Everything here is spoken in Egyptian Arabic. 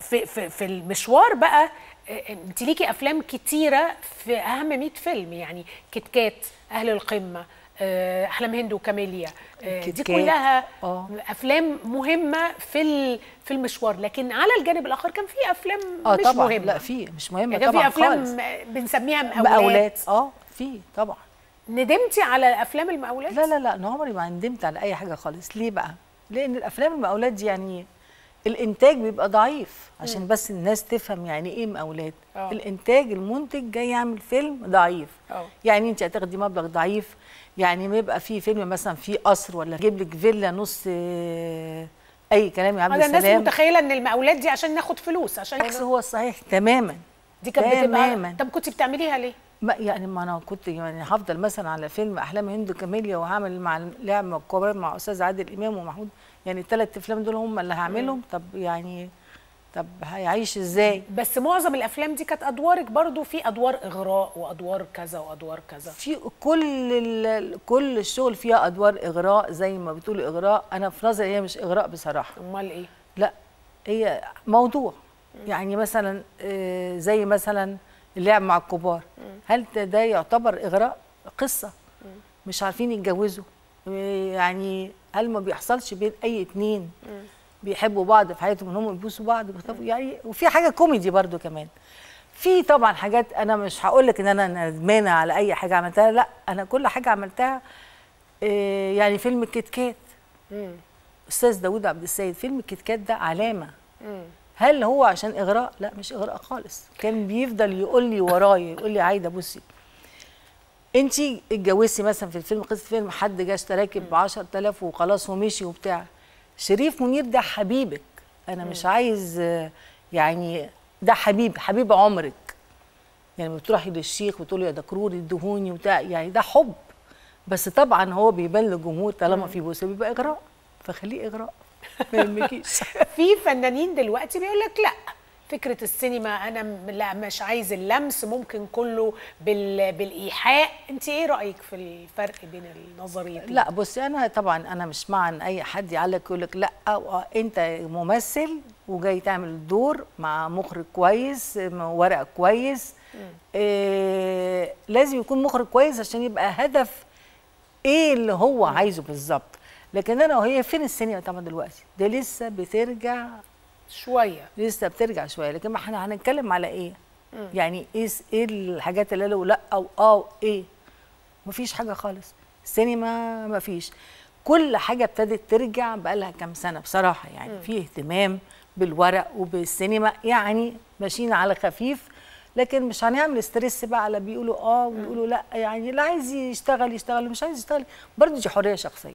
في في في المشوار بقى آه، انت ليكي افلام كتيره في اهم 100 فيلم يعني كيت كات اهل القمه آه، احلام هند وكاميليا آه، كيت دي كات، كلها آه. افلام مهمه في ال- في المشوار لكن على الجانب الاخر كان في افلام اه مش طبعا مهمه لا في مش مهمه يعني كان طبعا في افلام خالص بنسميها مقاولات, مقاولات اه في طبعا ندمتي على افلام المقاولات لا لا لا انا عمري ما ندمت على اي حاجه خالص ليه بقى لان الافلام المقاولات دي يعني الانتاج بيبقى ضعيف عشان بس الناس تفهم يعني ايه مقاولات آه. الانتاج المنتج جاي يعمل فيلم ضعيف آه. يعني انت هتاخدي مبلغ ضعيف يعني ما يبقى في فيلم مثلا فيه قصر ولا يجيب لك فيلا نص آه، اي كلام يا عبد هذا الناس السلام متخيله ان المقاولات دي عشان ناخد فلوس عشان عكس هو الصحيح تماما دي كانت بتبقى تماما طب كنت بتعمليها ليه؟ ما يعني ما انا كنت يعني هفضل مثلا على فيلم احلام هند كاميليا وهعمل مع لعب مع الكبار مع استاذ عادل امام ومحمود يعني الثلاث افلام دول هم اللي هعملهم طب يعني طب هيعيش ازاي بس معظم الافلام دي كانت ادوارك برضو في ادوار اغراء وادوار كذا وادوار كذا في كل ال- كل الشغل فيها ادوار اغراء زي ما بتقولي اغراء انا في نظري هي مش اغراء بصراحه امال ايه؟ لا هي موضوع يعني مثلا آه، زي مثلا اللعب مع الكبار هل ده- ده يعتبر اغراء قصه مش عارفين يتجوزوا آه، يعني هل ما بيحصلش بين اي اتنين بيحبوا بعض في حياتهم ان هم يبوسوا بعض بيخطبوا يعني وفي حاجه كوميدي برضو كمان في طبعا حاجات انا مش هقول لك ان انا ندمانه على اي حاجه عملتها لا انا كل حاجه عملتها آه، يعني فيلم كيت كات استاذ داوود عبد السيد فيلم كيت كات ده علامه هل هو عشان اغراء لا مش اغراء خالص كان بيفضل يقول لي ورايا يقول لي عايده بصي انت اتجوزتي مثلا في الفيلم قصه فيلم حد جه اشتراكي ب 10000 وخلاص ومشي وبتاع شريف منير ده حبيبك انا مش عايز آه، يعني ده حبيب حبيب عمرك يعني بتروحي للشيخ وتقولي يا دكرور ادهوني وبتاع يعني ده حب بس طبعا هو بيبان للجمهور طالما في بوسه بيبقى اغراء فخليه اغراء ما يهمكيش في فنانين دلوقتي بيقول لك لا فكره السينما انا م- لا مش عايز اللمس ممكن كله بال بالايحاء انت ايه رايك في الفرق بين النظريتين لا بصي انا طبعا انا مش مع ان اي حد يعلق يقول لك لا آه، انت ممثل وجاي تعمل دور مع مخرج كويس م- ورق كويس إيه لازم يكون مخرج كويس عشان يبقى هدف ايه اللي هو عايزه بالظبط لكن انا وهي فين السينما طبعا دلوقتي ده لسه بترجع شويه لسه بترجع شويه لكن ما احنا هنتكلم على ايه يعني ايه س- ايه الحاجات اللي قالوا لا او اه ايه مفيش حاجه خالص السينما مفيش كل حاجه ابتدت ترجع بقالها كام سنه بصراحه يعني في اهتمام بالورق وبالسينما يعني ماشيين على خفيف لكن مش هنعمل ستريس بقى على بيقولوا اه ويقولوا لا يعني اللي عايز يشتغل يشتغل اللي مش عايز يشتغل برضه دي حريه شخصيه